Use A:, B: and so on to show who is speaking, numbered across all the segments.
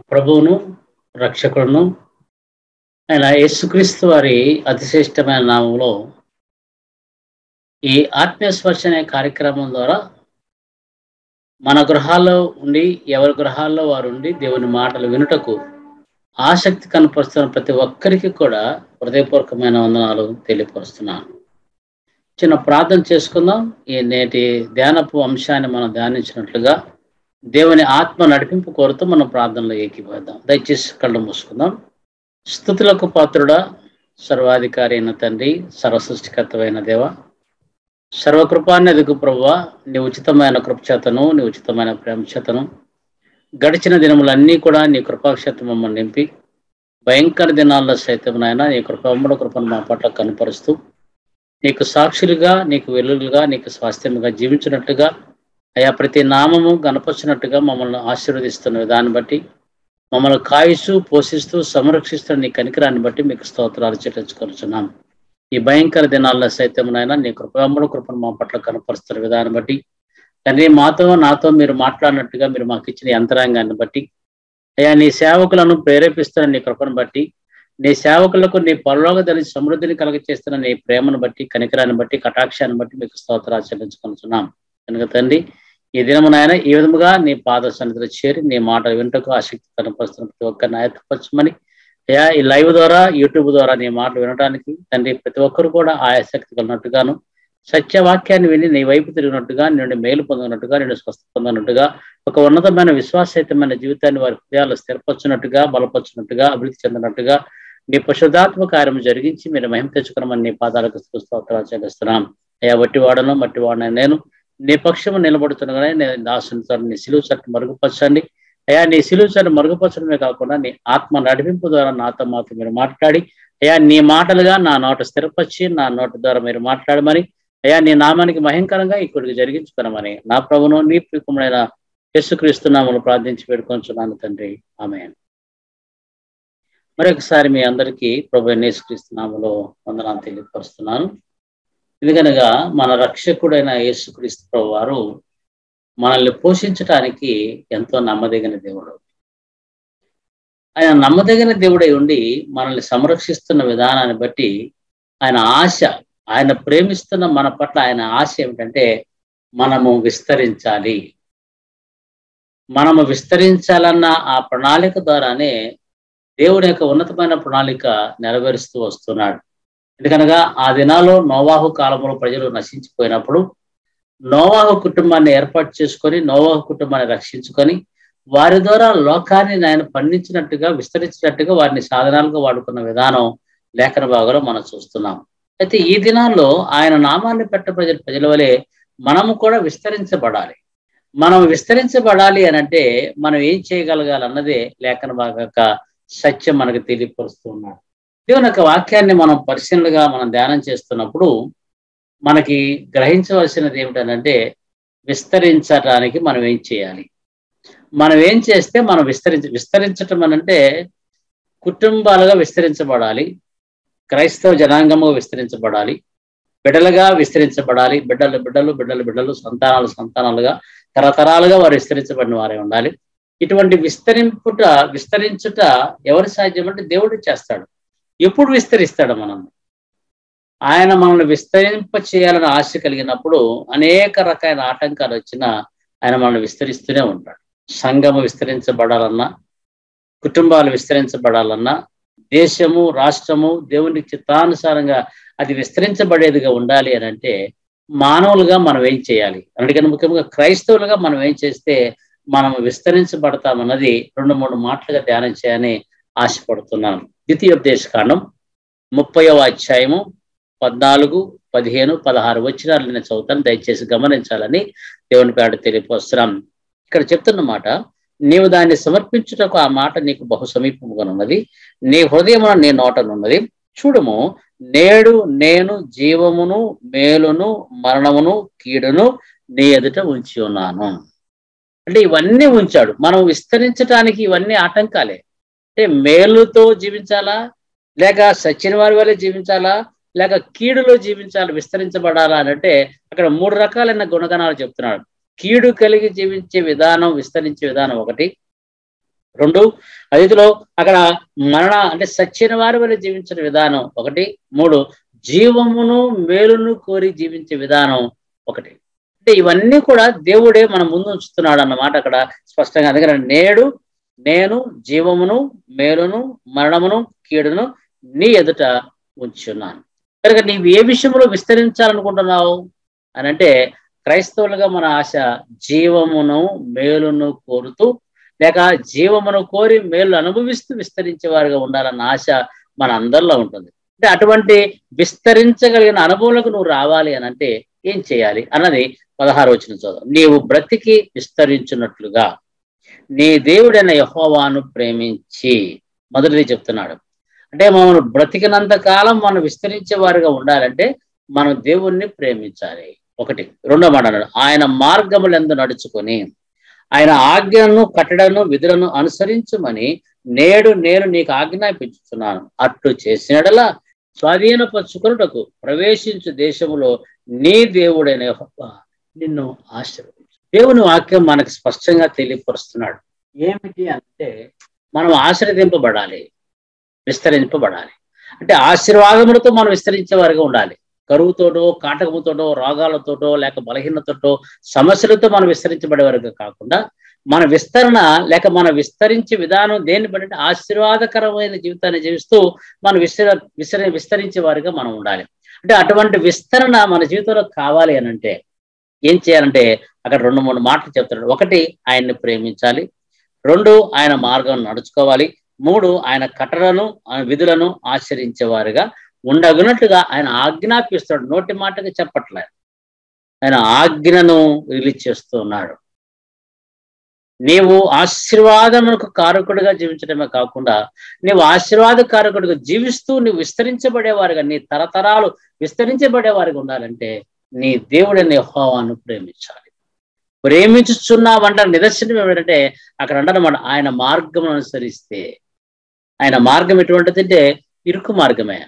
A: ప్రభువును రక్షకుడును ఆయన యేసుక్రీస్తు వారి అతిశ్రేష్టమైన నామంలో ఈ ఆత్మీయ స్పర్శ అనే కార్యక్రమం ద్వారా మన గృహాల్లో ఉండి ఎవరి గృహాల్లో వారు ఉండి దేవుని మాటలు వినుటకు ఆసక్తి కనపరుస్తున్న ప్రతి ఒక్కరికి కూడా హృదయపూర్వకమైన వందనాలు తెలియపరుస్తున్నాను చిన్న ప్రార్థన చేసుకుందాం ఈ నేటి ధ్యానపు అంశాన్ని మనం ధ్యానించినట్లుగా దేవుని ఆత్మ నడిపింపు కోరుతూ మనం ప్రార్థనలో ఏకీపోద్దాం దయచేసి కళ్ళు మూసుకుందాం స్థుతులకు పాత్రుడా సర్వాధికారి అయిన తండ్రి సర్వసృష్టికర్తమైన దేవ సర్వకృపాన్ని ఎదుగు ప్రభువ నీ ఉచితమైన కృపచేతను నీ ఉచితమైన ప్రేమచేతను గడిచిన దినములన్నీ కూడా నీ కృపాక్షేత్రం మమ్మల్ని నింపి భయంకర దినాల్లో సైతం నాయన నీ కృపమ్మడ కృపను మా పట్ల కనపరుస్తూ నీకు సాక్షులుగా నీకు వెలుగులుగా నీకు స్వాస్థ్యముగా జీవించినట్టుగా అయా ప్రతి నామము గనపరిచినట్టుగా మమ్మల్ని ఆశీర్వదిస్తున్న విధాన్ని బట్టి మమ్మల్ని కాయిస్తూ పోషిస్తూ సంరక్షిస్తున్న నీ కనికరాన్ని బట్టి మీకు స్తోత్రాలు చెల్లించుకొనుచున్నాం ఈ భయంకర దినాల్లో సైతం నాయన నీ కృపమ్మడు కృపను మా పట్ల కనపరుస్తున్న విధానం బట్టి తండ్రి మాతో నాతో మీరు మాట్లాడినట్టుగా మీరు మాకు ఇచ్చిన యంత్రాంగాన్ని బట్టి అయ్యా నీ సేవకులను ప్రేరేపిస్తున్న నీ కృపను బట్టి నీ సేవకులకు నీ పరలోక దళి సమృద్ధిని కలగ చేస్తున్న నీ ప్రేమను బట్టి కనికరాన్ని బట్టి కటాక్షాన్ని బట్టి మీకు స్తోత్రాలు చెల్లించుకొనుచున్నాం కనుక తండ్రి ఈ దినము నాయన ఈ విధముగా నీ పాద సన్నిధిలో చేరి నీ మాట వింటకు ఆసక్తి కనపరుస్తున్న ప్రతి ఒక్కరిని ఆయత్తపరచమని అయ్యా ఈ లైవ్ ద్వారా యూట్యూబ్ ద్వారా నీ మాటలు వినడానికి తండ్రి ప్రతి ఒక్కరు కూడా ఆసక్తి కలిగినట్టుగాను సత్యవాక్యాన్ని విని నీ వైపు తిరిగినట్టుగా నిన్ను మేలు పొందినట్టుగా నిన్ను స్వస్థ పొందినట్టుగా ఒక ఉన్నతమైన విశ్వాసయుతమైన జీవితాన్ని వారి హృదయాలు స్థిరపరచున్నట్టుగా బలపరచున్నట్టుగా అభివృద్ధి చెందినట్టుగా నీ పశుధాత్మ కార్యం జరిగించి మీరు మహిమ తెచ్చుకున్నామని నీ పాదాలకు స్తోత్రాలు చెల్లిస్తున్నాం అయ్యా వట్టి వాడను మట్టి వాడను నేను నీ పక్షము నిలబడుతుండగానే నేను దాసునితో నీ సిలువు చట్టు మరుగుపరచండి అయ్యా నీ సిలువు చట్టు మరుగుపరచడమే కాకుండా నీ ఆత్మ నడిపింపు ద్వారా నాతో మాతో మీరు మాట్లాడి అయ్యా నీ మాటలుగా నా నోట స్థిరపరిచి నా నోట ద్వారా మీరు మాట్లాడమని అయ్యా నీ నామానికి మహింకరంగా ఇక్కడికి జరిగించుకున్నామని నా ప్రభును నీ ప్రికుమైన యేసుక్రీస్తున్నాములు ప్రార్థించి పెట్టుకొంచున్నాను తండ్రి ఆమె మరొకసారి మీ అందరికీ ప్రభు యేసుక్రీస్తునాములో వందనాలు తెలియపరుస్తున్నాను ఎందుకనగా మన రక్షకుడైన యేసుక్రీస్తు ప్రభు వారు మనల్ని పోషించటానికి ఎంతో నమ్మదగిన దేవుడు ఆయన నమ్మదగిన దేవుడై ఉండి మనల్ని సంరక్షిస్తున్న విధానాన్ని బట్టి ఆయన ఆశ ఆయన ప్రేమిస్తున్న మన పట్ల ఆయన ఆశ ఏమిటంటే మనము విస్తరించాలి మనము విస్తరించాలన్న ఆ ప్రణాళిక ద్వారానే దేవుడి యొక్క ఉన్నతమైన ప్రణాళిక నెరవేరుస్తూ వస్తున్నాడు ఎందుకనగా ఆ దినాల్లో నోవాహు కాలంలో ప్రజలు నశించిపోయినప్పుడు నోవాహు కుటుంబాన్ని ఏర్పాటు చేసుకొని నోవాహు కుటుంబాన్ని రక్షించుకొని వారి ద్వారా లోకాన్ని ఆయన పండించినట్టుగా విస్తరించినట్టుగా వారిని సాధనాలుగా వాడుకున్న విధానం లేఖన భాగంలో మనం చూస్తున్నాం అయితే ఈ దినాల్లో ఆయన నామాన్ని పెట్ట ప్రజలు ప్రజల వలె మనము కూడా విస్తరించబడాలి మనం విస్తరించబడాలి అని అంటే మనం ఏం చేయగలగాలన్నదే లేఖన భాగక సత్యం మనకు తెలియపరుస్తూ ఉన్నాడు దేవుని యొక్క వాక్యాన్ని మనం పరిశీలనగా మనం ధ్యానం చేస్తున్నప్పుడు మనకి గ్రహించవలసినది ఏమిటనంటే విస్తరించడానికి మనం ఏం చేయాలి మనం ఏం చేస్తే మనం విస్తరించ విస్తరించటం అనంటే కుటుంబాలుగా విస్తరించబడాలి క్రైస్తవ జనాంగముగా విస్తరించబడాలి బిడ్డలుగా విస్తరించబడాలి బిడ్డలు బిడ్డలు బిడ్డలు బిడ్డలు సంతానాలు సంతానాలుగా తరతరాలుగా వారు విస్తరించబడిన వారే ఉండాలి ఇటువంటి విస్తరింపుట విస్తరించుట ఎవరి సాధ్యం అంటే దేవుడు చేస్తాడు ఎప్పుడు విస్తరిస్తాడు మనం ఆయన మనల్ని విస్తరింప చేయాలని ఆశ కలిగినప్పుడు అనేక రకాల ఆటంకాలు వచ్చినా ఆయన మనల్ని విస్తరిస్తూనే ఉంటాడు సంఘము విస్తరించబడాలన్నా కుటుంబాలు విస్తరించబడాలన్నా దేశము రాష్ట్రము దేవుని చిత్తానుసారంగా అది విస్తరించబడేదిగా ఉండాలి అని అంటే మానవులుగా మనం ఏం చేయాలి అందుకని ముఖ్యంగా క్రైస్తవులుగా మనం ఏం చేస్తే మనం విస్తరించబడతామన్నది రెండు మూడు మాటలుగా ధ్యానం చేయని ఆశపడుతున్నాను ద్వితీయోపదేశ కాండం ముప్పైవ అధ్యాయము పద్నాలుగు పదిహేను పదహారు వచ్చినాలు నేను చదువుతాను దయచేసి గమనించాలని దేవుని పేడ తెలియపరుస్తున్నాం ఇక్కడ చెప్తున్న మాట నీవు దాన్ని సమర్పించుటకు ఆ మాట నీకు బహు సమీపముగా ఉన్నది నీ హృదయమున నీ నోటనున్నది చూడము నేడు నేను జీవమును మేలును మరణమును కీడును నీ ఎదుట ఉంచి ఉన్నాను అంటే ఇవన్నీ ఉంచాడు మనం విస్తరించడానికి ఇవన్నీ ఆటంకాలే అంటే మేలుతో జీవించాలా లేక సచిన వారి వల్లే జీవించాలా లేక కీడులో జీవించాలి విస్తరించబడాలా అని అంటే అక్కడ మూడు రకాలైన గుణగణాలు చెప్తున్నాడు కీడు కలిగి జీవించే విధానం విస్తరించే విధానం ఒకటి రెండు అదిలో అక్కడ మరణ అంటే సచ్చిన వారి వల్ల జీవించిన విధానం ఒకటి మూడు జీవమును మేలును కోరి జీవించే విధానం ఒకటి అంటే ఇవన్నీ కూడా దేవుడే మన ముందు ఉంచుతున్నాడు అన్నమాట అక్కడ స్పష్టంగా అందుకని నేడు నేను జీవమును మేలును మరణమును కీడును నీ ఎదుట ఉంచున్నాను కనుక నీవు ఏ విషయంలో విస్తరించాలనుకుంటున్నావు అని అంటే క్రైస్తవులుగా మన ఆశ జీవమును మేలును కోరుతూ లేక జీవమును కోరి మేలు అనుభవిస్తూ విస్తరించే వారిగా ఉండాలన్న ఆశ మన అందరిలో ఉంటుంది అంటే అటువంటి విస్తరించగలిగిన అనుభవంలోకి నువ్వు రావాలి అని అంటే ఏం చేయాలి అన్నది పదహారు వచ్చిన చదువు నీవు బ్రతికి విస్తరించున్నట్లుగా నీ దేవుడైన యహోవాను ప్రేమించి మొదటిది చెప్తున్నాడు అంటే మనం బ్రతికినంత కాలం మనం విస్తరించే వారిగా ఉండాలంటే మనం దేవుణ్ణి ప్రేమించాలి ఒకటి రెండో మాట అన్నాడు ఆయన మార్గములందు నడుచుకొని ఆయన ఆజ్ఞలను కట్టడను విధులను అనుసరించమని నేడు నేను నీకు ఆజ్ఞాపించుతున్నాను అట్లు చేసినడలా స్వాధీనపరచుకున్నటకు ప్రవేశించు దేశములో నీ దేవుడైన యెహోవా నిన్ను ఆశీర్వదించు దేవుని వాక్యం మనకు స్పష్టంగా తెలియపరుస్తున్నాడు ఏమిటి అంటే మనం ఆశీర్వదింపబడాలి విస్తరింపబడాలి అంటే ఆశీర్వాదములతో మనం విస్తరించే వారిగా ఉండాలి కరువుతోటో కాటకముతోటో రోగాలతోటో లేక బలహీనతోటో సమస్యలతో మనం విస్తరించబడే వరకు కాకుండా మన విస్తరణ లేక మన విస్తరించే విధానం దేన్ని బట్టి ఆశీర్వాదకరమైన జీవితాన్ని జీవిస్తూ మనం విస్తర విస్తరి విస్తరించే వారిగా మనం ఉండాలి అంటే అటువంటి విస్తరణ మన జీవితంలో కావాలి అని అంటే ఏం చేయాలంటే అక్కడ రెండు మూడు మాటలు చెప్తున్నాడు ఒకటి ఆయన్ని ప్రేమించాలి రెండు ఆయన మార్గం నడుచుకోవాలి మూడు ఆయన కట్టడను ఆయన విధులను ఆచరించేవారుగా ఉండగునట్లుగా ఆయన ఆజ్ఞాపిస్తాడు నోటి మాటకి చెప్పట్లేదు ఆయన ఆజ్ఞను రిలీజ్ చేస్తున్నాడు నీవు ఆశీర్వాదములకు కారకుడిగా జీవించడమే కాకుండా నీవు ఆశీర్వాద కారకుడిగా జీవిస్తూ నువ్వు విస్తరించబడేవారుగా నీ తరతరాలు విస్తరించబడేవారిగా ఉండాలంటే నీ దేవుడిని యెహోవాను ప్రేమించాలి ప్రేమించుచున్నావంట నిదర్శనం ఏమిటంటే అక్కడ అంటారన్నమాట ఆయన మార్గం అనుసరిస్తే ఆయన మార్గం ఎటువంటిది అంటే ఇరుకు మార్గమే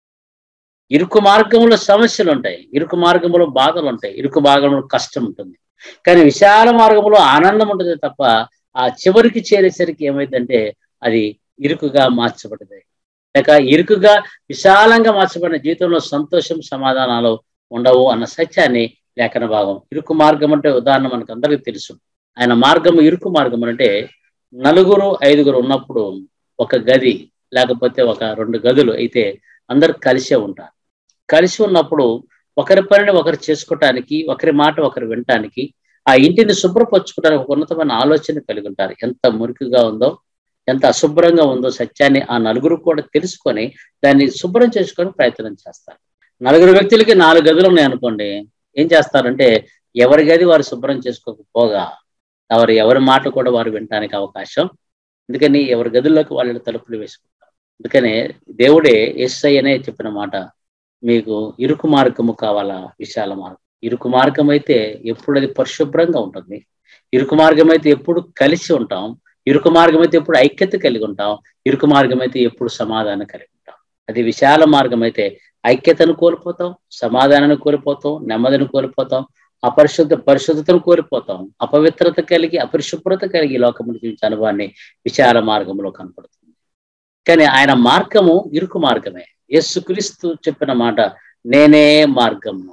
A: ఇరుకు మార్గంలో సమస్యలు ఉంటాయి ఇరుకు మార్గంలో బాధలు ఉంటాయి ఇరుకు మార్గంలో కష్టం ఉంటుంది కానీ విశాల మార్గంలో ఆనందం ఉంటుంది తప్ప ఆ చివరికి చేరేసరికి ఏమైందంటే అది ఇరుకుగా మార్చబడింది లేక ఇరుకుగా విశాలంగా మార్చబడిన జీవితంలో సంతోషం సమాధానాలు ఉండవు అన్న సత్యాన్ని లేఖన భాగం ఇరుకు మార్గం అంటే ఉదాహరణ మనకు అందరికీ తెలుసు ఆయన మార్గం ఇరుకు మార్గం అంటే నలుగురు ఐదుగురు ఉన్నప్పుడు ఒక గది లేకపోతే ఒక రెండు గదులు అయితే అందరు కలిసే ఉంటారు కలిసి ఉన్నప్పుడు ఒకరి పనిని ఒకరు చేసుకోవటానికి ఒకరి మాట ఒకరు వినటానికి ఆ ఇంటిని శుభ్రపరచుకోవడానికి ఒక ఉన్నతమైన ఆలోచన కలిగి ఉంటారు ఎంత మురికిగా ఉందో ఎంత అశుభ్రంగా ఉందో సత్యాన్ని ఆ నలుగురు కూడా తెలుసుకొని దాన్ని శుభ్రం చేసుకొని ప్రయత్నం చేస్తారు నలుగురు వ్యక్తులకి నాలుగు గదులు ఉన్నాయి అనుకోండి ఏం చేస్తారంటే ఎవరి గది వారు శుభ్రం చేసుకోకపోగా ఎవరు ఎవరి మాట కూడా వారు వినటానికి అవకాశం అందుకని ఎవరి గదుల్లోకి వాళ్ళు తలుపులు వేసుకుంటారు అందుకనే దేవుడే ఎస్ఐ అనే చెప్పిన మాట మీకు ఇరుకు మార్గము కావాలా విశాల మార్గం ఇరుకు మార్గం అయితే ఎప్పుడు అది పరిశుభ్రంగా ఉంటుంది ఇరుకు మార్గం అయితే ఎప్పుడు కలిసి ఉంటాం ఇరుకు మార్గం అయితే ఎప్పుడు ఐక్యత కలిగి ఉంటాం ఇరుకు మార్గం అయితే ఎప్పుడు సమాధానం కలిగి ఉంటాం అది విశాల మార్గం అయితే ఐక్యతను కోల్పోతాం సమాధానాన్ని కోల్పోతాం నెమ్మదిని కోల్పోతాం అపరిశుద్ధ పరిశుద్ధతను కోల్పోతాం అపవిత్రత కలిగి అపరిశుభ్రత కలిగి ఈ లోకమును జీవించే అనుభవాన్ని విశాల మార్గంలో కనపడుతుంది కానీ ఆయన మార్గము ఇరుకు మార్గమే యేసుక్రీస్తు చెప్పిన మాట నేనే మార్గము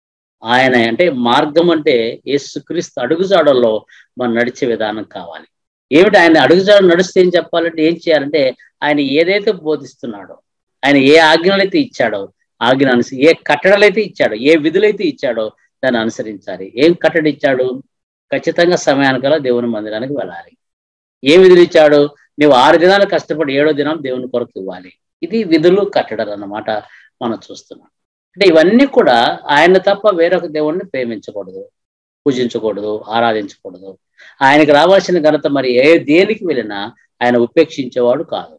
A: ఆయన అంటే మార్గం అంటే యేసుక్రీస్తు అడుగుజాడల్లో మనం నడిచే విధానం కావాలి ఏమిటి ఆయన అడుగుజాడు నడిస్తే ఏం చెప్పాలంటే ఏం చేయాలంటే ఆయన ఏదైతే బోధిస్తున్నాడో ఆయన ఏ ఆజ్ఞలైతే ఇచ్చాడో ఆజ్ఞ అనుసరి ఏ కట్టడలైతే ఇచ్చాడో ఏ విధులైతే ఇచ్చాడో దాన్ని అనుసరించాలి ఏం కట్టడి ఇచ్చాడు ఖచ్చితంగా సమయానికల్లా దేవుని మందిరానికి వెళ్ళాలి ఏ విధులు ఇచ్చాడు నువ్వు ఆరు దినాలు కష్టపడి ఏడో దినం దేవుని కొరకు ఇవ్వాలి ఇది విధులు కట్టడాలు అన్నమాట మనం చూస్తున్నాం అంటే ఇవన్నీ కూడా ఆయన తప్ప వేరొక దేవుణ్ణి ప్రేమించకూడదు పూజించకూడదు ఆరాధించకూడదు ఆయనకి రావాల్సిన ఘనత మరి ఏ దేనికి వెళ్ళినా ఆయన ఉపేక్షించేవాడు కాదు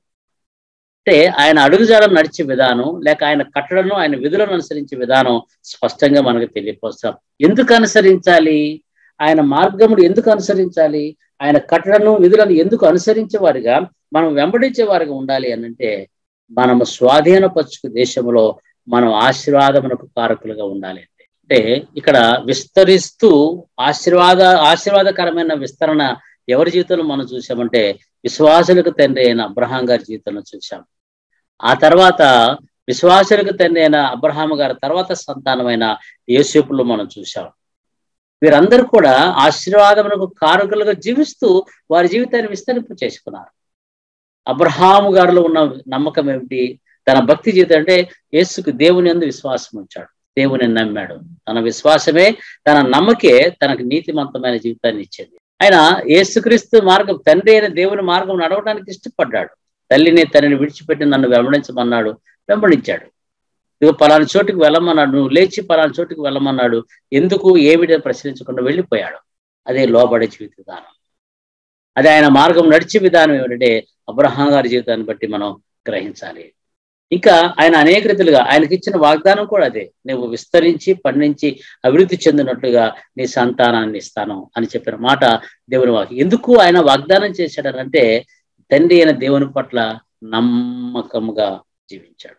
A: అంటే ఆయన అడుగుజాడను నడిచే విధానం లేక ఆయన కట్టడను ఆయన విధులను అనుసరించే విధానం స్పష్టంగా మనకు తెలియపరుస్తాం ఎందుకు అనుసరించాలి ఆయన మార్గములు ఎందుకు అనుసరించాలి ఆయన కట్టడను విధులను ఎందుకు అనుసరించే వారిగా మనం వెంబడించే వారిగా ఉండాలి అని అంటే మనము స్వాధీనపరచుకు దేశంలో మనం ఆశీర్వాదమునకు కారకులుగా ఉండాలి అంటే అంటే ఇక్కడ విస్తరిస్తూ ఆశీర్వాద ఆశీర్వాదకరమైన విస్తరణ ఎవరి జీవితంలో మనం చూసామంటే విశ్వాసులకు తండ్రి అయిన అబ్రహాం గారి జీవితంలో చూశాం ఆ తర్వాత విశ్వాసులకు తండ్రి అయిన అబ్రహాం గారి తర్వాత సంతానమైన యోసేపులో మనం చూశాం వీరందరూ కూడా ఆశీర్వాదములకు కారకులుగా జీవిస్తూ వారి జీవితాన్ని విస్తరింపు చేసుకున్నారు అబ్రహాము గారిలో ఉన్న నమ్మకం ఏమిటి తన భక్తి జీవితం అంటే యేసుకు దేవుని అందు విశ్వాసం ఉంచాడు దేవుని నమ్మాడు తన విశ్వాసమే తన నమ్మకే తనకు నీతిమంతమైన జీవితాన్ని ఇచ్చింది ఆయన యేసుక్రీస్తు మార్గం తండ్రి అయిన దేవుని మార్గం నడవడానికి ఇష్టపడ్డాడు తల్లిని తనని విడిచిపెట్టి నన్ను వెంబడించమన్నాడు వెంబడించాడు ఇదిగో పలానా చోటుకి వెళ్ళమన్నాడు నువ్వు లేచి పలానా చోటుకి వెళ్ళమన్నాడు ఎందుకు ఏమిటి ప్రశ్నించకుండా వెళ్ళిపోయాడు అదే లోబడే జీవిత విధానం అదే ఆయన మార్గం నడిచే విధానం ఏమిటంటే అబ్రహాం గారి జీవితాన్ని బట్టి మనం గ్రహించాలి ఇంకా ఆయన అనేక రీతిలుగా ఆయనకి ఇచ్చిన వాగ్దానం కూడా అదే నువ్వు విస్తరించి పండించి అభివృద్ధి చెందినట్లుగా నీ సంతానాన్ని ఇస్తాను అని చెప్పిన మాట దేవుని వాక్యం ఎందుకు ఆయన వాగ్దానం చేశాడనంటే తండ్రి అయిన దేవుని పట్ల నమ్మకముగా జీవించాడు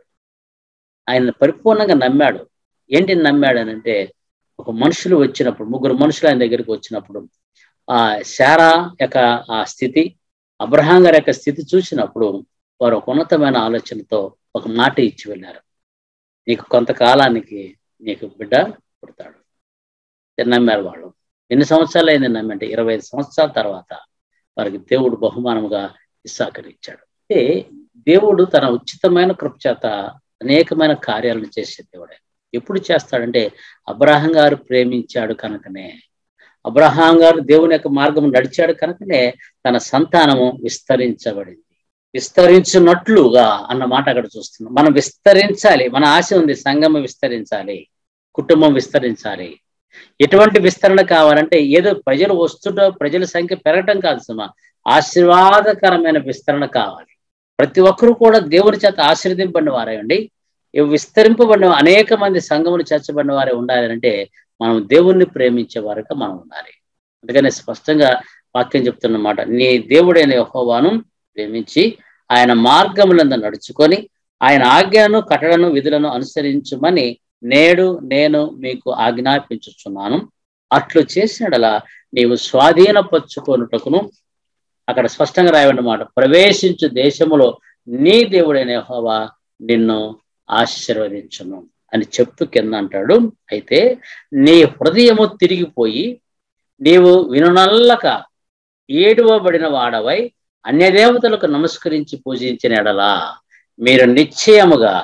A: ఆయన పరిపూర్ణంగా నమ్మాడు ఏంటి నమ్మాడు అంటే ఒక మనుషులు వచ్చినప్పుడు ముగ్గురు మనుషులు ఆయన దగ్గరికి వచ్చినప్పుడు ఆ శారా యొక్క ఆ స్థితి అబ్రహాం గారి యొక్క స్థితి చూసినప్పుడు వారు ఒక ఉన్నతమైన ఆలోచనతో ఒక మాట ఇచ్చి వెళ్ళారు నీకు కొంతకాలానికి నీకు బిడ్డ పుడతాడు నమ్మారు వాళ్ళు ఎన్ని సంవత్సరాలు అయింది నమ్మంటే ఇరవై ఐదు సంవత్సరాల తర్వాత వారికి దేవుడు బహుమానముగా ఇచ్చాడు అంటే దేవుడు తన ఉచితమైన కృప చేత అనేకమైన కార్యాలను చేసే దేవుడే ఎప్పుడు చేస్తాడంటే అబ్రహం గారు ప్రేమించాడు కనుకనే అబ్రహాం గారు దేవుని యొక్క మార్గం నడిచాడు కనుకనే తన సంతానము విస్తరించబడింది విస్తరించినట్లుగా అన్న మాట అక్కడ చూస్తున్నాం మనం విస్తరించాలి మన ఆశ ఉంది సంఘం విస్తరించాలి కుటుంబం విస్తరించాలి ఎటువంటి విస్తరణ కావాలంటే ఏదో ప్రజలు వస్తుంటో ప్రజల సంఖ్య పెరగటం కాదు సుమా ఆశీర్వాదకరమైన విస్తరణ కావాలి ప్రతి ఒక్కరూ కూడా దేవుని చేత ఆశీర్వదింపడిన వారేయండి విస్తరింపబడిన అనేక మంది సంఘములు చేర్చబడిన వారే ఉండాలంటే మనం దేవుణ్ణి ప్రేమించే వారుగా మనం ఉండాలి అందుకని స్పష్టంగా వాక్యం చెప్తున్నమాట నీ దేవుడైన యహోవాను ప్రేమించి ఆయన మార్గములందు నడుచుకొని ఆయన ఆజ్ఞను కట్టడను విధులను అనుసరించుమని నేడు నేను మీకు ఆజ్ఞాపించుచున్నాను అట్లు చేసినడలా నీవు స్వాధీనపరుచుకొనుటకును అక్కడ స్పష్టంగా రాయబడిన మాట ప్రవేశించు దేశములో నీ దేవుడైన హోవా నిన్ను ఆశీర్వదించును అని చెప్తూ కింద అంటాడు అయితే నీ హృదయము తిరిగిపోయి నీవు వినునల్లక ఏడువబడిన వాడవై అన్యదేవతలకు నమస్కరించి పూజించిన ఎడలా మీరు నిశ్చయముగా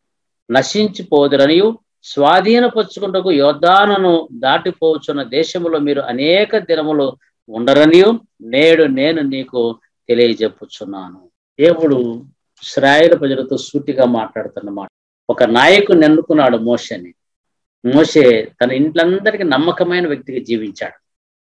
A: నశించిపోదురనియు స్వాధీనపరుచుకుంటకు యోద్ధానను దాటిపోవచ్చున్న దేశములో మీరు అనేక దినములు ఉండరనియు నేడు నేను నీకు తెలియజెప్పుచున్నాను దేవుడు ఇస్రాయేల్ ప్రజలతో సూటిగా మాట్లాడుతున్నమాట ఒక నాయకుని ఎన్నుకున్నాడు మోషని మోషే తన ఇంట్లందరికీ నమ్మకమైన వ్యక్తిగా జీవించాడు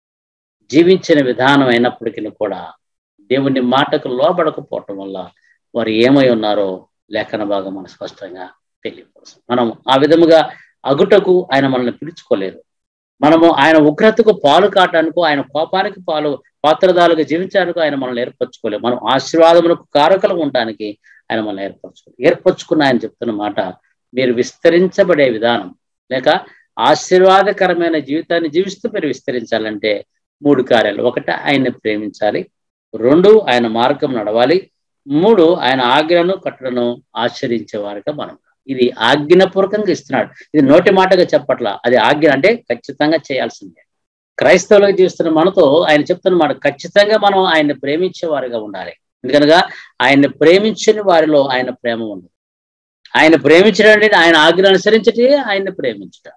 A: జీవించిన విధానం అయినప్పటికీ కూడా దేవుని మాటకు లోబడకపోవటం వల్ల వారు ఏమై ఉన్నారో లేఖన భాగం మనం స్పష్టంగా తెలియకోసం మనం ఆ విధముగా అగుటకు ఆయన మనల్ని పిలుచుకోలేదు మనము ఆయన ఉగ్రతకు పాలు కావటానికి ఆయన కోపానికి పాలు పాత్రదాలుగా జీవించడానికి ఆయన మనల్ని ఏర్పరచుకోలేదు మనం ఆశీర్వాదములకు కారకలు ఉండటానికి ఆయన మనల్ని ఏర్పరచుకోలేదు ఏర్పరచుకున్న ఆయన చెప్తున్న మాట మీరు విస్తరించబడే విధానం లేక ఆశీర్వాదకరమైన జీవితాన్ని జీవిస్తూ మీరు విస్తరించాలంటే మూడు కార్యాలు ఒకటి ఆయన్ని ప్రేమించాలి రెండు ఆయన మార్గం నడవాలి మూడు ఆయన ఆజ్ఞను కట్టడను ఆచరించేవారుగా మనం ఇది ఆజ్ఞపూర్వకంగా ఇస్తున్నాడు ఇది నోటి మాటగా చెప్పట్లా అది ఆజ్ఞ అంటే ఖచ్చితంగా చేయాల్సిందే క్రైస్తవులకు జీవిస్తున్న మనతో ఆయన చెప్తున్న మాట ఖచ్చితంగా మనం ఆయన్ని ప్రేమించేవారుగా ఉండాలి ఎందుకనగా ఆయన్ని ప్రేమించని వారిలో ఆయన ప్రేమ ఉండదు ఆయన ప్రేమించడం అంటే ఆయన ఆజ్ఞ అనుసరించటే ఆయన్ని ప్రేమించడం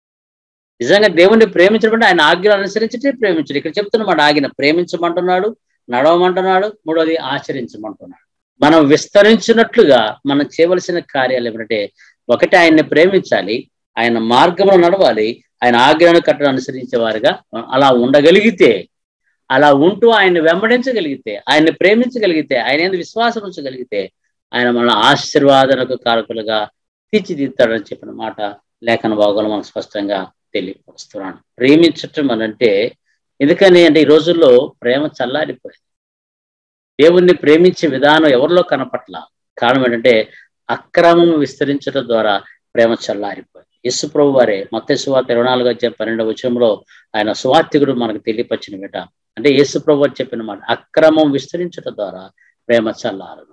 A: నిజంగా దేవుణ్ణి ప్రేమించడం అంటే ఆయన ఆజ్ఞ అనుసరించటే ప్రేమించడం ఇక్కడ చెప్తున్నమాట ఆజ్ఞ ప్రేమించమంటున్నాడు నడవమంటున్నాడు మూడోది ఆచరించమంటున్నాడు మనం విస్తరించినట్లుగా మనం చేయవలసిన కార్యాలు ఏమిటంటే ఒకటి ఆయన్ని ప్రేమించాలి ఆయన మార్గంలో నడవాలి ఆయన ఆజ్ఞను కట్టడం అనుసరించే వారుగా అలా ఉండగలిగితే అలా ఉంటూ ఆయన్ని వెంబడించగలిగితే ఆయన్ని ప్రేమించగలిగితే ఆయన ఎందుకు విశ్వాసం ఉంచగలిగితే ఆయన మన ఆశీర్వాదనకు కారకులుగా తీర్చిదిద్దాడని చెప్పిన మాట లేఖన భాగంలో మనం స్పష్టంగా తెలియపరుస్తున్నాను ప్రేమించటం అనంటే ఎందుకని అంటే ఈ రోజుల్లో ప్రేమ చల్లారిపోయింది దేవుణ్ణి ప్రేమించే విధానం ఎవరిలో కనపట్ల కారణం ఏంటంటే అక్రమం విస్తరించడం ద్వారా ప్రేమ చల్లారిపోయింది యస్సు ప్రభు వారే మొత్త సువార్త ఇరవై నాలుగు వచ్చే పన్నెండవ వచనంలో ఆయన సువార్థికుడు మనకు తెలియపరిచిన విట అంటే యేసు ప్రభు చెప్పిన మాట అక్రమం విస్తరించడం ద్వారా ప్రేమ చల్లారదు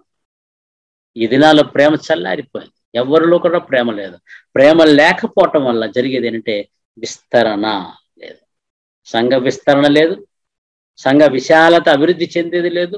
A: ఈ దినాల్లో ప్రేమ చల్లారిపోయింది ఎవరిలో కూడా ప్రేమ లేదు ప్రేమ లేకపోవటం వల్ల జరిగేది ఏంటంటే విస్తరణ లేదు సంఘ విస్తరణ లేదు సంఘ విశాలత అభివృద్ధి చెందేది లేదు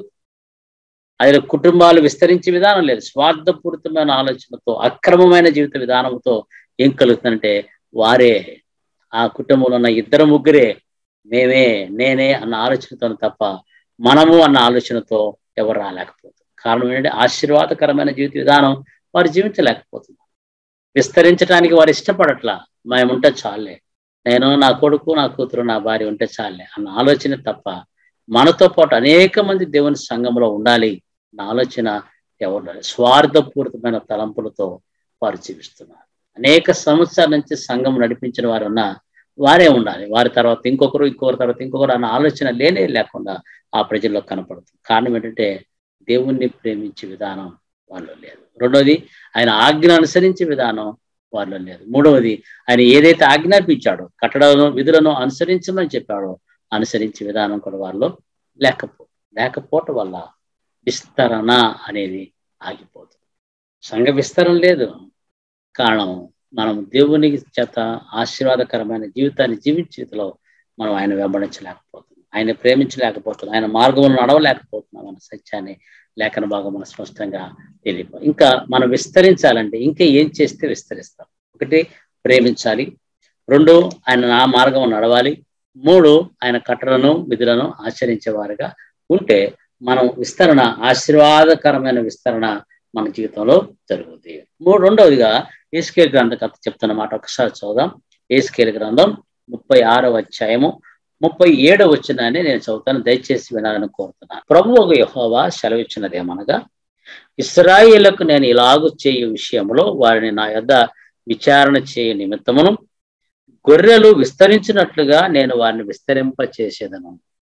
A: అది కుటుంబాలు విస్తరించే విధానం లేదు స్వార్థపూరితమైన ఆలోచనతో అక్రమమైన జీవిత విధానంతో ఏం కలుగుతుందంటే వారే ఆ కుటుంబంలో ఉన్న ఇద్దరు ముగ్గురే మేమే నేనే అన్న ఆలోచనతో తప్ప మనము అన్న ఆలోచనతో ఎవరు రాలేకపోతుంది కారణం ఏంటంటే ఆశీర్వాదకరమైన జీవిత విధానం వారు జీవించలేకపోతున్నారు విస్తరించడానికి వారు ఇష్టపడట్లా మేము ఉంటే చాలే నేను నా కొడుకు నా కూతురు నా భార్య ఉంటే చాలే అన్న ఆలోచన తప్ప మనతో పాటు అనేక మంది దేవుని సంఘంలో ఉండాలి నా ఆలోచన ఎవరు స్వార్థపూరితమైన తలంపులతో వారు జీవిస్తున్నారు అనేక సంవత్సరాల నుంచి సంఘం నడిపించిన వారు ఉన్న వారే ఉండాలి వారి తర్వాత ఇంకొకరు ఇంకొకరి తర్వాత ఇంకొకరు అన్న ఆలోచన లేనే లేకుండా ఆ ప్రజల్లో కనపడుతుంది కారణం ఏంటంటే దేవుణ్ణి ప్రేమించే విధానం వాళ్ళు లేదు రెండవది ఆయన ఆజ్ఞ అనుసరించే విధానం వాళ్ళు లేదు మూడవది ఆయన ఏదైతే ఆజ్ఞాపించాడో కట్టడాలను విధులను అనుసరించమని చెప్పాడో అనుసరించే విధానం కూడా వాళ్ళు లేకపో లేకపోవటం వల్ల విస్తరణ అనేది ఆగిపోతుంది సంఘ విస్తరణ లేదు కారణం మనం దేవునికి చేత ఆశీర్వాదకరమైన జీవితాన్ని జీవించేదిలో మనం ఆయన వెంబడించలేకపోతున్నాం ఆయన ప్రేమించలేకపోతున్నాం ఆయన మార్గంలో నడవలేకపోతున్నాం అన్న సత్యాన్ని లేఖన భాగం మనం స్పష్టంగా తెలియదు ఇంకా మనం విస్తరించాలంటే ఇంకా ఏం చేస్తే విస్తరిస్తాం ఒకటి ప్రేమించాలి రెండు ఆయన నా మార్గం నడవాలి మూడు ఆయన కట్టడను విధులను ఆచరించేవారుగా ఉంటే మనం విస్తరణ ఆశీర్వాదకరమైన విస్తరణ మన జీవితంలో జరుగుతుంది మూడు రెండవదిగా ఏసుకేల్ గ్రంథ కథ చెప్తున్న మాట ఒకసారి చూద్దాం ఏసుకేల్ గ్రంథం ముప్పై ఆరవ అధ్యాయము ముప్పై ఏడవ వచ్చినాన్ని నేను చదువుతాను దయచేసి వినాలని కోరుతున్నాను ప్రభు ఒక యహోవా సెలవిచ్చినదేమనగా ఇస్రాయిలకు నేను ఇలాగు చేయు విషయంలో వారిని నా యొద్ద విచారణ చేయు నిమిత్తమును గొర్రెలు విస్తరించినట్లుగా నేను వారిని విస్తరింప చేసేదను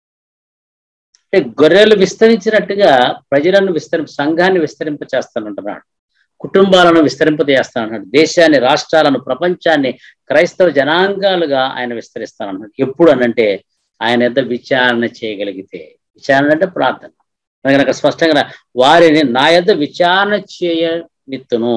A: అంటే గొర్రెలు విస్తరించినట్టుగా ప్రజలను విస్తరి సంఘాన్ని విస్తరింప చేస్తానంటున్నాడు కుటుంబాలను విస్తరింప చేస్తానన్నాడు దేశాన్ని రాష్ట్రాలను ప్రపంచాన్ని క్రైస్తవ జనాంగాలుగా ఆయన విస్తరిస్తానన్నాడు ఎప్పుడు అనంటే ఆయన ఎంత విచారణ చేయగలిగితే విచారణ అంటే ప్రార్థన కనుక స్పష్టంగా వారిని నా యొద్ద విచారణ చేయనిత్తును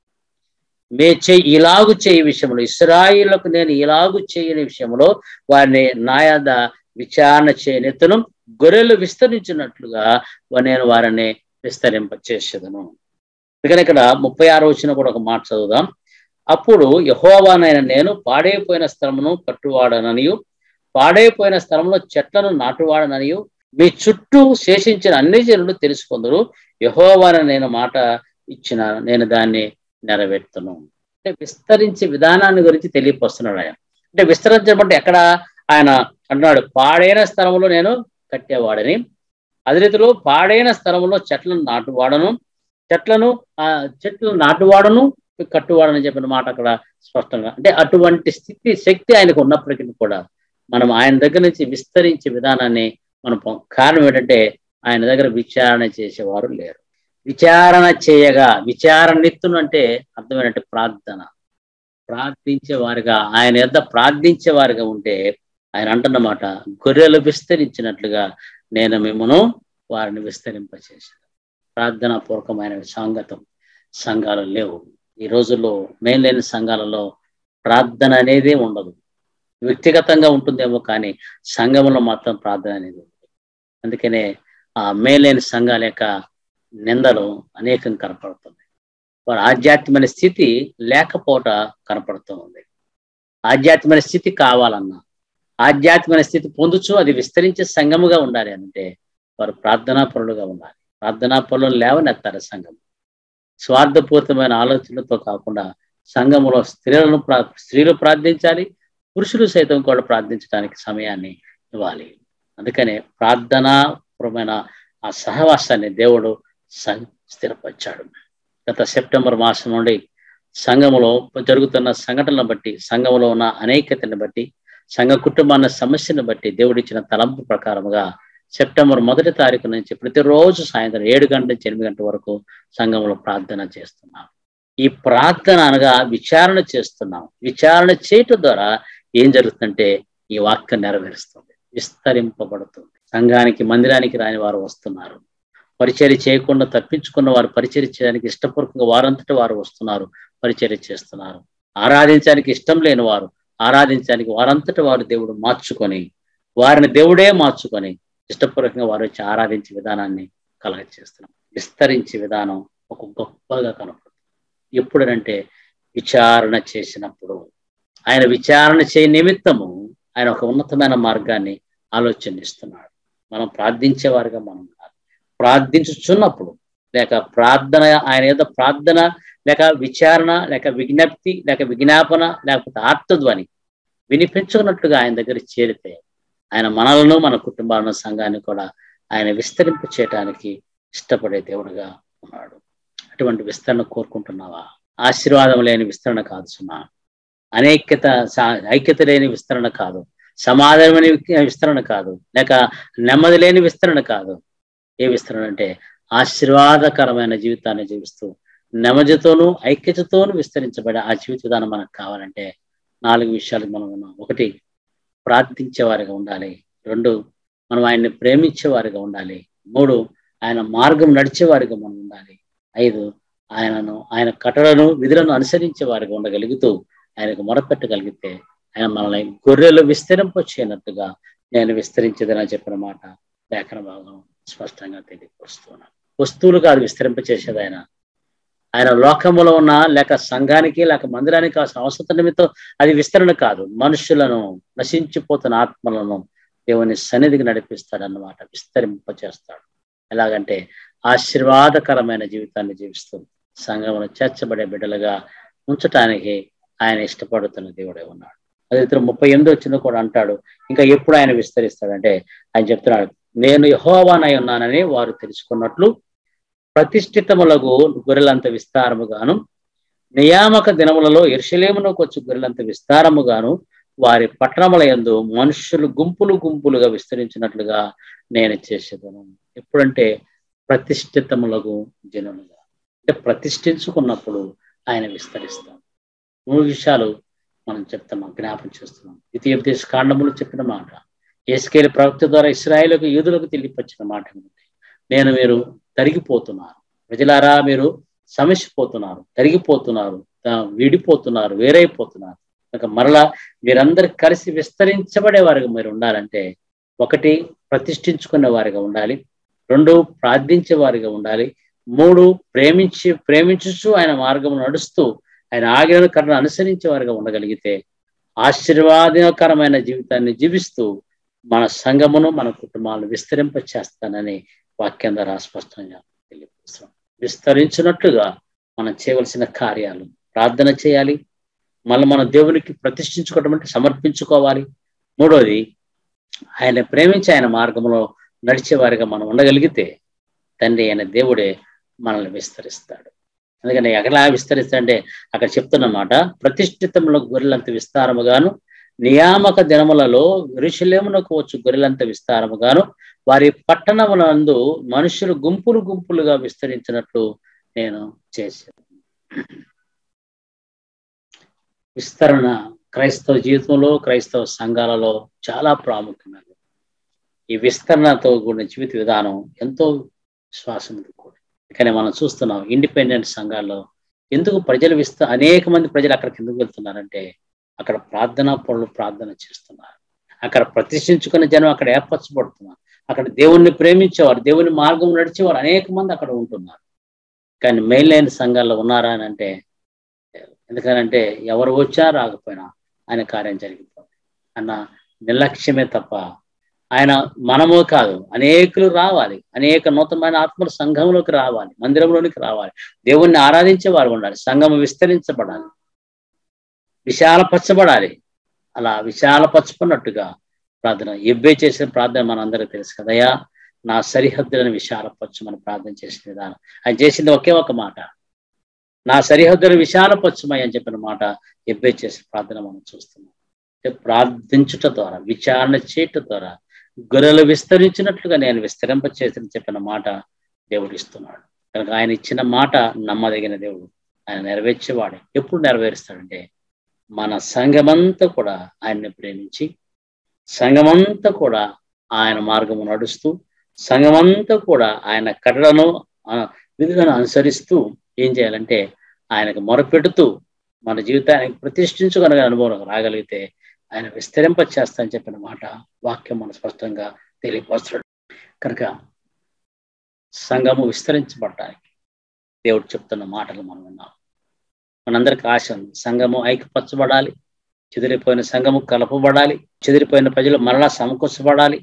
A: మే చెయ్యి ఇలాగు చేయి విషయంలో ఇస్రాయిలకు నేను ఇలాగు చేయని విషయంలో వారిని నా యొద్ద విచారణ చేయనెత్తును గొర్రెలు విస్తరించినట్లుగా నేను వారిని విస్తరింప చేసేదను అందుకని ఇక్కడ ముప్పై ఆరు వచ్చిన కూడా ఒక మాట చదువుదాం అప్పుడు యహోవానైన నేను పాడైపోయిన స్థలమును కట్టువాడననియు పాడైపోయిన స్థలంలో చెట్లను నాటువాడననియు మీ చుట్టూ శేషించిన అన్ని జనులు తెలుసుకుందరు యహోవాన నేను మాట ఇచ్చిన నేను దాన్ని నెరవేర్తును అంటే విస్తరించే విధానాన్ని గురించి తెలియపరుస్తున్నాడు ఆయన అంటే విస్తరించమంటే ఎక్కడ ఆయన అంటున్నాడు పాడైన స్థలంలో నేను కట్టేవాడని అదే రీతిలో పాడైన స్థలంలో చెట్లను నాటువాడను చెట్లను ఆ చెట్లు నాటువాడను కట్టువాడని చెప్పిన మాట అక్కడ స్పష్టంగా అంటే అటువంటి స్థితి శక్తి ఆయనకు ఉన్నప్పటికీ కూడా మనం ఆయన దగ్గర నుంచి విస్తరించే విధానాన్ని మనం కారణం ఏంటంటే ఆయన దగ్గర విచారణ చేసేవారు లేరు విచారణ చేయగా విచారణిత్తును అంటే అర్థమైనట్టు ప్రార్థన ప్రార్థించే వారిగా ఆయన యొద్ద ప్రార్థించే వారిగా ఉంటే ఆయన అంటున్నమాట గొర్రెలు విస్తరించినట్లుగా నేను మిమ్మను వారిని విస్తరింపచేశాను ప్రార్థనా పూర్వకమైన సాంగతం సంఘాలు లేవు ఈ రోజుల్లో మెయిన్ లేని సంఘాలలో ప్రార్థన అనేది ఉండదు వ్యక్తిగతంగా ఉంటుందేమో కానీ సంఘంలో మాత్రం ప్రార్థన అనేది ఉండదు అందుకనే ఆ మేలేని సంఘాల యొక్క నిందలు అనేకం కనపడుతుంది వారి ఆధ్యాత్మిక స్థితి లేకపోవట కనపడుతూ ఉంది ఆధ్యాత్మిక స్థితి కావాలన్నా ఆధ్యాత్మిక స్థితి పొందుచు అది విస్తరించే సంఘముగా ఉండాలి అంటే వారు ప్రార్థనా పరులుగా ఉండాలి ప్రార్థనా పనులు లేవనెత్తారు సంఘం స్వార్థపూరితమైన ఆలోచనలతో కాకుండా సంఘములో స్త్రీలను స్త్రీలు ప్రార్థించాలి పురుషులు సైతం కూడా ప్రార్థించడానికి సమయాన్ని ఇవ్వాలి అందుకనే ప్రార్థనాపరమైన ఆ సహవాసాన్ని దేవుడు స్థిరపరిచాడు గత సెప్టెంబర్ మాసం నుండి సంఘములో జరుగుతున్న సంఘటనలను బట్టి సంఘంలో ఉన్న అనేకతని బట్టి సంఘ కుటుంబాన్న సమస్యను బట్టి దేవుడిచ్చిన తలంపు ప్రకారముగా సెప్టెంబర్ మొదటి తారీఖు నుంచి ప్రతిరోజు సాయంత్రం ఏడు గంటల నుంచి ఎనిమిది గంటల వరకు సంఘంలో ప్రార్థన చేస్తున్నాం ఈ ప్రార్థన అనగా విచారణ చేస్తున్నాం విచారణ చేయటం ద్వారా ఏం జరుగుతుందంటే ఈ వాక్యం నెరవేరుస్తుంది విస్తరింపబడుతుంది సంఘానికి మందిరానికి రాని వారు వస్తున్నారు పరిచర్య చేయకుండా తప్పించుకున్న వారు పరిచర్య చేయడానికి ఇష్టపూర్వకంగా వారంతటి వారు వస్తున్నారు పరిచర్య చేస్తున్నారు ఆరాధించడానికి ఇష్టం లేని వారు ఆరాధించడానికి వారంతటి వారు దేవుడు మార్చుకొని వారిని దేవుడే మార్చుకొని ఇష్టపూర్వకంగా వారు వచ్చి ఆరాధించే విధానాన్ని కలగ చేస్తున్నాం విస్తరించే విధానం ఒక గొప్పగా కనపడుతుంది ఎప్పుడనంటే విచారణ చేసినప్పుడు ఆయన విచారణ చేయ నిమిత్తము ఆయన ఒక ఉన్నతమైన మార్గాన్ని ఆలోచనిస్తున్నాడు మనం ప్రార్థించేవారుగా మనం కాదు ప్రార్థించుచున్నప్పుడు లేక ప్రార్థన ఆయన ఏదో ప్రార్థన లేక విచారణ లేక విజ్ఞప్తి లేక విజ్ఞాపన లేకపోతే ఆర్తధ్వని వినిపించుకున్నట్లుగా ఆయన దగ్గర చేరితే ఆయన మనలను మన కుటుంబాలను సంఘాన్ని కూడా ఆయన విస్తరింప చేయడానికి ఇష్టపడే దేవుడుగా ఉన్నాడు అటువంటి విస్తరణ కోరుకుంటున్నావా ఆశీర్వాదం లేని విస్తరణ కాదు సుమా అనేక్యత ఐక్యత లేని విస్తరణ కాదు సమాధానమైన విస్తరణ కాదు లేక నెమ్మది లేని విస్తరణ కాదు ఏ విస్తరణ అంటే ఆశీర్వాదకరమైన జీవితాన్ని జీవిస్తూ నెమ్మదితోనూ ఐక్యతతోనూ విస్తరించబడే ఆ జీవిత విధానం మనకు కావాలంటే నాలుగు విషయాలు మనం ఉన్నాం ఒకటి ప్రార్థించే వారిగా ఉండాలి రెండు మనం ఆయన్ని ప్రేమించే వారిగా ఉండాలి మూడు ఆయన మార్గం నడిచే వారిగా మనం ఉండాలి ఐదు ఆయనను ఆయన కట్టడను విధులను అనుసరించే వారిగా ఉండగలుగుతూ ఆయనకు మొరపెట్టగలిగితే ఆయన మనల్ని గొర్రెలు విస్తరింపచేయనట్టుగా నేను విస్తరించేదని చెప్పిన మాట లేఖన భాగం స్పష్టంగా తెలియపరుస్తున్నాను వస్తువులు కాదు విస్తరింపచేసేది ఆయన ఆయన లోకములో ఉన్న లేక సంఘానికి లేక మందిరానికి కావాల్సిన అవసరం నిమిత్తం అది విస్తరణ కాదు మనుషులను నశించిపోతున్న ఆత్మలను దేవుని సన్నిధికి నడిపిస్తాడన్నమాట విస్తరింపచేస్తాడు ఎలాగంటే ఆశీర్వాదకరమైన జీవితాన్ని జీవిస్తూ సంఘమును చేర్చబడే బిడ్డలుగా ఉంచటానికి ఆయన ఇష్టపడుతున్న దేవుడే ఉన్నాడు అదే ఇతరు ముప్పై ఎనిమిది వచ్చింది కూడా అంటాడు ఇంకా ఎప్పుడు ఆయన విస్తరిస్తాడంటే ఆయన చెప్తున్నాడు నేను యహోవానై ఉన్నానని వారు తెలుసుకున్నట్లు ప్రతిష్ఠితములకు గొర్రెలంత విస్తారముగాను నియామక దినములలో ఎరుషలేమునకు వచ్చి గొర్రెలంత విస్తారముగాను వారి పట్టణముల యందు మనుషులు గుంపులు గుంపులుగా విస్తరించినట్లుగా నేను చేసేదను ఎప్పుడంటే ప్రతిష్ఠితములకు జనముగా అంటే ప్రతిష్ఠించుకున్నప్పుడు ఆయన విస్తరిస్తాం మూడు విషయాలు మనం చెప్తున్నాం జ్ఞాపం చేస్తున్నాం ద్వితీయోపదేశ కాండములు చెప్పిన మాట ఏసుకేలి ప్రవక్త ద్వారా ఇస్రాయేల్కు యూదులకు తెలియపరిచిన మాట నేను మీరు తరిగిపోతున్నారు ప్రజలారా మీరు సమస్యపోతున్నారు తరిగిపోతున్నారు విడిపోతున్నారు వేరైపోతున్నారు కనుక మరలా మీరందరూ కలిసి విస్తరించబడే వారిగా మీరు ఉండాలంటే ఒకటి ప్రతిష్ఠించుకునే వారిగా ఉండాలి రెండు ప్రార్థించే వారిగా ఉండాలి మూడు ప్రేమించి ప్రేమించుచు ఆయన మార్గం నడుస్తూ ఆయన ఆజ్ఞను కర్ణ అనుసరించే వారిగా ఉండగలిగితే ఆశీర్వాదకరమైన జీవితాన్ని జీవిస్తూ మన సంఘమును మన కుటుంబాలను విస్తరింప చేస్తానని వాక్యం ద్వారా స్పష్టంగా తెలియపరుస్తున్నాం విస్తరించినట్లుగా మనం చేయవలసిన కార్యాలు ప్రార్థన చేయాలి మళ్ళీ మన దేవునికి ప్రతిష్ఠించుకోవడం అంటే సమర్పించుకోవాలి మూడోది ఆయన ప్రేమించి ఆయన మార్గంలో నడిచే వారిగా మనం ఉండగలిగితే తండ్రి ఆయన దేవుడే మనల్ని విస్తరిస్తాడు అందుకని ఎక్కడా విస్తరిస్తాడంటే అక్కడ చెప్తున్నమాట ప్రతిష్ఠితంలో గొర్రెలంత విస్తారముగాను నియామక దినములలో విరుషలేమునకు వచ్చు గొర్రెలంత విస్తారముగాను వారి పట్టణములందు మనుషులు గుంపులు గుంపులుగా విస్తరించినట్లు నేను చేశాను విస్తరణ క్రైస్తవ జీవితంలో క్రైస్తవ సంఘాలలో చాలా ప్రాముఖ్యమైనది ఈ విస్తరణతో కూడిన జీవిత విధానం ఎంతో విశ్వాసంతో కూడి కానీ మనం చూస్తున్నాం ఇండిపెండెంట్ సంఘాల్లో ఎందుకు ప్రజలు విస్త అనేక మంది ప్రజలు అక్కడికి ఎందుకు వెళ్తున్నారంటే అక్కడ ప్రార్థనా పనులు ప్రార్థన చేస్తున్నారు అక్కడ ప్రతిష్ఠించుకున్న జనం అక్కడ ఏర్పరచబడుతున్నారు అక్కడ దేవుణ్ణి ప్రేమించేవారు దేవుని మార్గం నడిచేవారు అనేక మంది అక్కడ ఉంటున్నారు కానీ మెయిన్ సంఘాల్లో ఉన్నారా అని అంటే ఎందుకనంటే ఎవరు వచ్చినా రాకపోయినా ఆయన కార్యం జరిగిపోతుంది అన్న నిర్లక్ష్యమే తప్ప ఆయన మనము కాదు అనేకులు రావాలి అనేక నూతనమైన ఆత్మల సంఘంలోకి రావాలి మందిరంలోనికి రావాలి దేవుణ్ణి ఆరాధించే వారు ఉండాలి సంఘం విస్తరించబడాలి విశాలపరచబడాలి అలా విశాలపరచుకున్నట్టుగా ప్రార్థన ఎబ్బే చేసిన ప్రార్థన మనందరికీ తెలుసు కదయా నా సరిహద్దులను విశాలపరచమని ప్రార్థన చేసిన విధానం ఆయన చేసింది ఒకే ఒక మాట నా సరిహద్దులను విశాలపరచమని అని చెప్పిన మాట ఎబ్బే చేసిన ప్రార్థన మనం చూస్తున్నాం ప్రార్థించుట ద్వారా విచారణ చేయట ద్వారా గొర్రెలు విస్తరించినట్లుగా నేను విస్తరింప చేసిన చెప్పిన మాట దేవుడు ఇస్తున్నాడు కనుక ఆయన ఇచ్చిన మాట నమ్మదగిన దేవుడు ఆయన నెరవేర్చేవాడు ఎప్పుడు నెరవేరుస్తాడంటే మన సంఘమంతా కూడా ఆయన్ని ప్రేమించి సంఘమంతా కూడా ఆయన మార్గము నడుస్తూ సంఘమంతా కూడా ఆయన కట్టడను విధులను అనుసరిస్తూ ఏం చేయాలంటే ఆయనకు మొరపెడుతూ మన జీవితానికి ప్రతిష్ఠించుకొనగల అనుభవం రాగలిగితే ఆయన విస్తరింప చేస్తా అని చెప్పిన మాట వాక్యం మన స్పష్టంగా తెలియపరుస్తాడు కనుక సంఘము విస్తరించబడటానికి దేవుడు చెప్తున్న మాటలు మనం విన్నాం మనందరికి ఆశ ఉంది సంఘము ఐక్యపరచబడాలి చెదిరిపోయిన సంఘము కలపబడాలి చెదిరిపోయిన ప్రజలు మరలా సమకూర్చబడాలి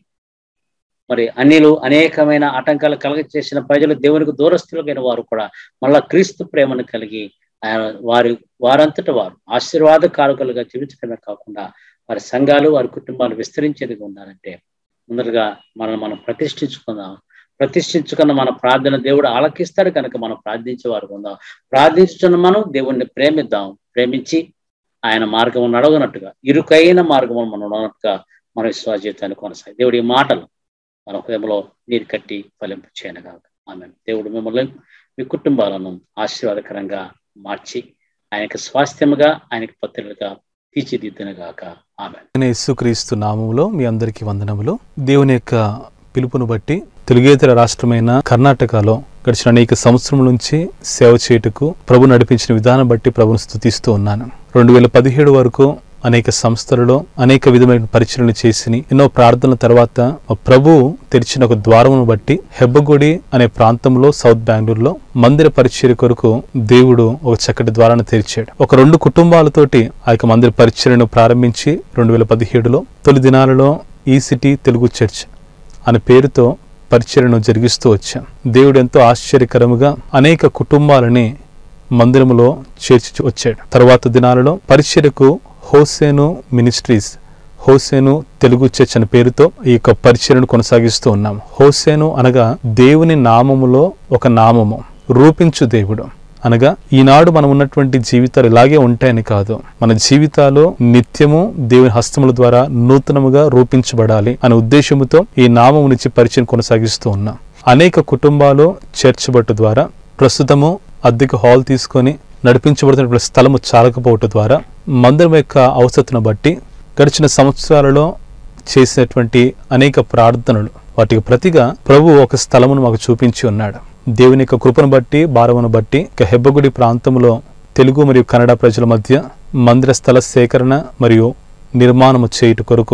A: మరి అన్నిలు అనేకమైన ఆటంకాలు కలగ చేసిన ప్రజలు దేవునికి దూరస్తులైన వారు కూడా మళ్ళా క్రీస్తు ప్రేమను కలిగి ఆయన వారి వారంతట వారు ఆశీర్వాద కారకులుగా జీవించడమే కాకుండా వారి సంఘాలు వారి కుటుంబాలు విస్తరించేదిగా ఉండాలంటే ముందరగా మనం మనం ప్రతిష్ఠించుకుందాం ప్రతిష్ఠించుకున్న మన ప్రార్థన దేవుడు ఆలకిస్తాడు కనుక మనం ప్రార్థించే వారు ఉందాం ప్రార్థించుతున్న మనం దేవుణ్ణి ప్రేమిద్దాం ప్రేమించి ఆయన మార్గం నడవనట్టుగా ఇరుకైన మార్గం మనం నడవనట్టుగా మన విశ్వాస జీవితాన్ని కొనసాగి దేవుడి మాటలు మన హృదయంలో నీరు కట్టి ఫలింపు చేయనగా ఆమె దేవుడు మిమ్మల్ని మీ కుటుంబాలను ఆశీర్వాదకరంగా మార్చి ఆయనకు స్వాస్థ్యముగా ఆయనకు పత్రికగా తీర్చిదిద్దునుగాక ఆమె
B: యేసుక్రీస్తు నామములో మీ అందరికీ వందనములు దేవుని యొక్క పిలుపును బట్టి తెలుగేతర రాష్ట్రమైన కర్ణాటకలో గడిచిన అనేక సంవత్సరం నుంచి సేవ చేయుటకు ప్రభు నడిపించిన విధానం బట్టి ప్రభును స్థుతిస్తూ ఉన్నాను రెండు వేల పదిహేడు వరకు అనేక సంస్థలలో అనేక విధమైన పరిచయలు చేసి ఎన్నో ప్రార్థనల తర్వాత ప్రభు తెరిచిన ఒక ద్వారమును బట్టి హెబ్బగుడి అనే ప్రాంతంలో సౌత్ బెంగళూరులో మందిర పరిచయ కొరకు దేవుడు ఒక చక్కటి ద్వారాన్ని తెరిచాడు ఒక రెండు కుటుంబాలతోటి ఆ యొక్క మందిర పరిచయను ప్రారంభించి రెండు వేల పదిహేడులో తొలి దినాలలో ఈ సిటీ తెలుగు చర్చ్ అనే పేరుతో పరిచయను జరిగిస్తూ వచ్చాం దేవుడు ఎంతో ఆశ్చర్యకరముగా అనేక కుటుంబాలని మందిరములో చేర్చి వచ్చాడు తర్వాత దినాలలో పరిచయకు Hosanna ministries Hosanna Telugu church అనే పేరుతో ఈ యొక్క పరిచయను కొనసాగిస్తూ ఉన్నాం హోసేను అనగా దేవుని నామములో ఒక నామము రూపించు దేవుడు అనగా ఈనాడు మనం ఉన్నటువంటి జీవితాలు ఇలాగే ఉంటాయని కాదు మన జీవితాలు నిత్యము దేవుని హస్తముల ద్వారా నూతనముగా రూపించబడాలి అనే ఉద్దేశముతో ఈ నామము నుంచి పరిచయం కొనసాగిస్తూ ఉన్నాం అనేక కుటుంబాలు చర్చ్ బట్టు ద్వారా ప్రస్తుతము అద్దెకు హాల్ తీసుకొని నడిపించబడుతున్న స్థలము చాలకపోవటం ద్వారా మందిరం యొక్క అవసరతను బట్టి గడిచిన సంవత్సరాలలో చేసినటువంటి అనేక ప్రార్థనలు వాటికి ప్రతిగా ప్రభు ఒక స్థలమును మాకు చూపించి ఉన్నాడు దేవుని యొక్క కృపను బట్టి భారమును బట్టి ఇక హెబ్బగుడి ప్రాంతంలో తెలుగు మరియు కన్నడ ప్రజల మధ్య మందిర స్థల సేకరణ మరియు నిర్మాణము చేయుట కొరకు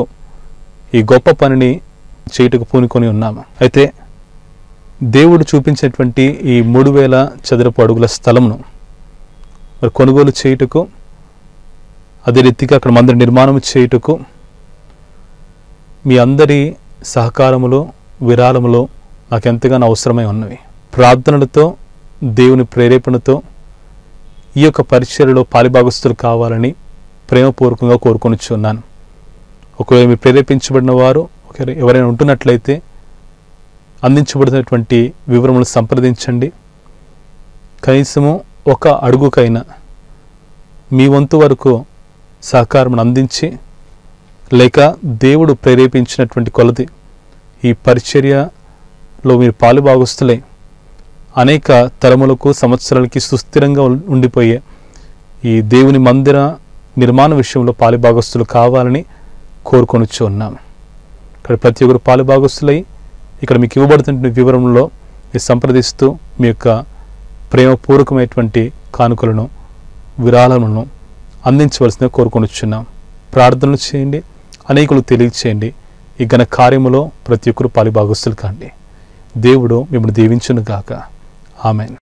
B: ఈ గొప్ప పనిని చేయుటకు పూనుకొని ఉన్నాము అయితే దేవుడు చూపించినటువంటి ఈ మూడు వేల చదరపు అడుగుల స్థలమును మరి కొనుగోలు చేయుటకు అదే రీతిగా అక్కడ మందిర నిర్మాణం చేయుటకు మీ అందరి సహకారములో విరాళములో నాకు ఎంతగానో అవసరమై ఉన్నవి ప్రార్థనలతో దేవుని ప్రేరేపణతో ఈ యొక్క పరిచయలో పాలిభాగస్తులు కావాలని ప్రేమపూర్వకంగా కోరుకొనిచున్నాను ఒకవేళ మీరు ప్రేరేపించబడిన వారు ఒకవేళ ఎవరైనా ఉంటున్నట్లయితే అందించబడినటువంటి వివరములు సంప్రదించండి కనీసము ఒక అడుగుకైనా మీ వంతు వరకు సహకారం అందించి లేక దేవుడు ప్రేరేపించినటువంటి కొలది ఈ పరిచర్యలో మీరు పాలుభాగస్తులై అనేక తరములకు సంవత్సరాలకి సుస్థిరంగా ఉం- ఉండిపోయే ఈ దేవుని మందిర నిర్మాణ విషయంలో పాలుభాగస్తులు కావాలని కోరుకొనిచ్చు ఉన్నాము ఇక్కడ ప్రతి ఒక్కరు పాలుభాగస్తులై ఇక్కడ మీకు ఇవ్వబడుతున్న వివరంలో మీరు సంప్రదిస్తూ మీ యొక్క ప్రేమపూర్వకమైనటువంటి కానుకలను విరాళములను అందించవలసిందిగా కోరుకొనిచున్నాం ప్రార్థనలు చేయండి అనేకులు తెలియచేయండి ఈ ఘన కార్యములో ప్రతి ఒక్కరు పాలిభాగస్తులు కాండి దేవుడు మిమ్మల్ని దీవించును గాక ఆమెన్